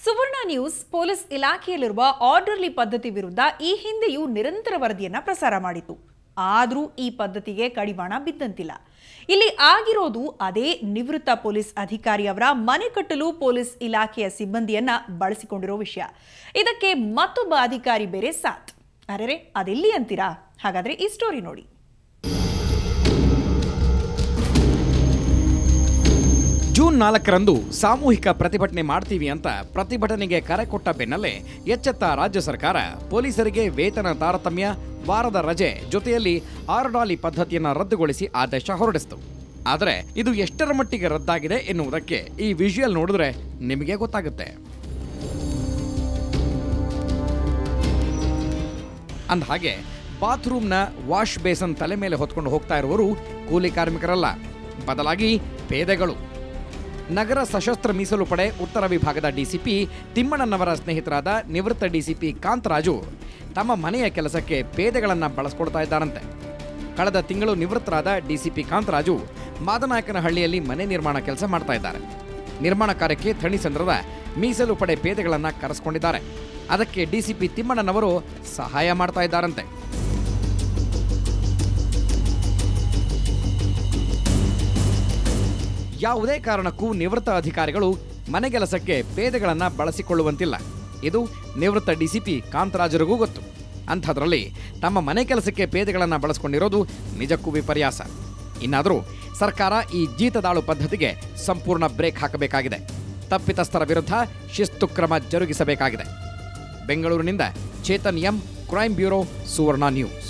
ಸುವರ್ಣ news police ಇಲಾಖೆಯಲ್ಲಿರುವ orderly ಪದ್ಧತಿ ವಿರುದ್ಧ ಈ ಹಿಂದೆಯೂ ನಿರಂತರ ವರದಿಯನ್ನ ಪ್ರಸಾರ ಮಾಡಿತು ಆದರೂ ಈ ಪದ್ಧತಿಗೆ ಕಡಿವಾಣ ಬಿದ್ದಂತಿಲ್ಲ ಇಲ್ಲಿ ಆಗಿರೋದು ಅದೇ ನಿವೃತ್ತ ಪೊಲೀಸ್ ಅಧಿಕಾರಿಯವರ ಮನೆ ಕಟ್ಟಲು ಪೊಲೀಸ್ ಇಲಾಖೆಯ ಸಿಬ್ಬಂದಿಯನ್ನ ಬಳಸಿಕೊಂಡಿರೋ ವಿಷಯ ಇದಕ್ಕೆ ಮತ್ತೊಬ್ಬ ಅಧಿಕಾರಿ ಬೇರೆ ಸಾಥ್ ಅರೆರೆ ಅದೆಲ್ಲಿ ಅಂತೀರಾ ಹಾಗಾದ್ರೆ ಈ ಸ್ಟೋರಿ ನೋಡಿ ಜೂನ್ ನಾಲ್ಕರಂದು ಸಾಮೂಹಿಕ ಪ್ರತಿಭಟನೆ ಮಾಡ್ತೀವಿ ಅಂತ ಪ್ರತಿಭಟನೆಗೆ ಕರೆ ಕೊಟ್ಟ ಬೆನ್ನಲ್ಲೇ ಎಚ್ಚೆತ್ತ ರಾಜ್ಯ ಸರ್ಕಾರ ಪೊಲೀಸರಿಗೆ ವೇತನ ತಾರತಮ್ಯ ವಾರದ ರಜೆ ಜೊತೆಯಲ್ಲಿ ಆರ್ಡಾಲಿ ಪದ್ಧತಿಯನ್ನು ರದ್ದುಗೊಳಿಸಿ ಆದೇಶ ಹೊರಡಿಸಿತು ಆದರೆ ಇದು ಎಷ್ಟರ ಮಟ್ಟಿಗೆ ರದ್ದಾಗಿದೆ ಎನ್ನುವುದಕ್ಕೆ ಈ ವಿಜುವಲ್ ನೋಡಿದ್ರೆ ನಿಮಗೆ ಗೊತ್ತಾಗುತ್ತೆ ಅಂದಹಾಗೆ ಬಾತ್ರೂಮ್ನ ವಾಶ್ ಬೇಸನ್ ತಲೆ ಮೇಲೆ ಹೊತ್ಕೊಂಡು ಹೋಗ್ತಾ ಇರುವವರು ಕೂಲಿ ಕಾರ್ಮಿಕರಲ್ಲ ಬದಲಾಗಿ ಪೇದೆಗಳು ನಗರ ಸಶಸ್ತ್ರ ಮೀಸಲು ಪಡೆ ಉತ್ತರ ವಿಭಾಗದ ಡಿಸಿಪಿ ತಿಮ್ಮಣ್ಣನವರ ಸ್ನೇಹಿತರಾದ ನಿವೃತ್ತ ಡಿಸಿಪಿ ಕಾಂತರಾಜು ತಮ್ಮ ಮನೆಯ ಕೆಲಸಕ್ಕೆ ಪೇದೆಗಳನ್ನು ಬಳಸ್ಕೊಡ್ತಾ ಇದ್ದಾರಂತೆ ಕಳೆದ ತಿಂಗಳು ನಿವೃತ್ತರಾದ ಡಿಸಿಪಿ ಕಾಂತರಾಜು ಮಾದನಾಯಕನಹಳ್ಳಿಯಲ್ಲಿ ಮನೆ ನಿರ್ಮಾಣ ಕೆಲಸ ಮಾಡ್ತಾ ಇದ್ದಾರೆ ನಿರ್ಮಾಣ ಕಾರ್ಯಕ್ಕೆ ಥಣಿಸಂದ್ರದ ಮೀಸಲು ಪಡೆ ಪೇದೆಗಳನ್ನು ಕರೆಸ್ಕೊಂಡಿದ್ದಾರೆ ಅದಕ್ಕೆ ಡಿಸಿಪಿ ತಿಮ್ಮಣ್ಣನವರು ಸಹಾಯ ಮಾಡ್ತಾ ಇದ್ದಾರಂತೆ ಯಾವುದೇ ಕಾರಣಕ್ಕೂ ನಿವೃತ್ತ ಅಧಿಕಾರಿಗಳು ಮನೆಗೆಲಸಕ್ಕೆ ಪೇದೆಗಳನ್ನು ಬಳಸಿಕೊಳ್ಳುವಂತಿಲ್ಲ ಇದು ನಿವೃತ್ತ ಡಿಸಿಪಿ ಕಾಂತರಾಜರಿಗೂ ಗೊತ್ತು ಅಂಥದ್ರಲ್ಲಿ ತಮ್ಮ ಮನೆ ಕೆಲಸಕ್ಕೆ ಪೇದೆಗಳನ್ನು ಬಳಸಿಕೊಂಡಿರೋದು ನಿಜಕ್ಕೂ ವಿಪರ್ಯಾಸ ಇನ್ನಾದರೂ ಸರ್ಕಾರ ಈ ಜೀತದಾಳು ಪದ್ಧತಿಗೆ ಸಂಪೂರ್ಣ ಬ್ರೇಕ್ ಹಾಕಬೇಕಾಗಿದೆ ತಪ್ಪಿತಸ್ಥರ ವಿರುದ್ಧ ಶಿಸ್ತು ಕ್ರಮ ಜರುಗಿಸಬೇಕಾಗಿದೆ ಬೆಂಗಳೂರಿನಿಂದ Chetan M crime bureau Suvarna news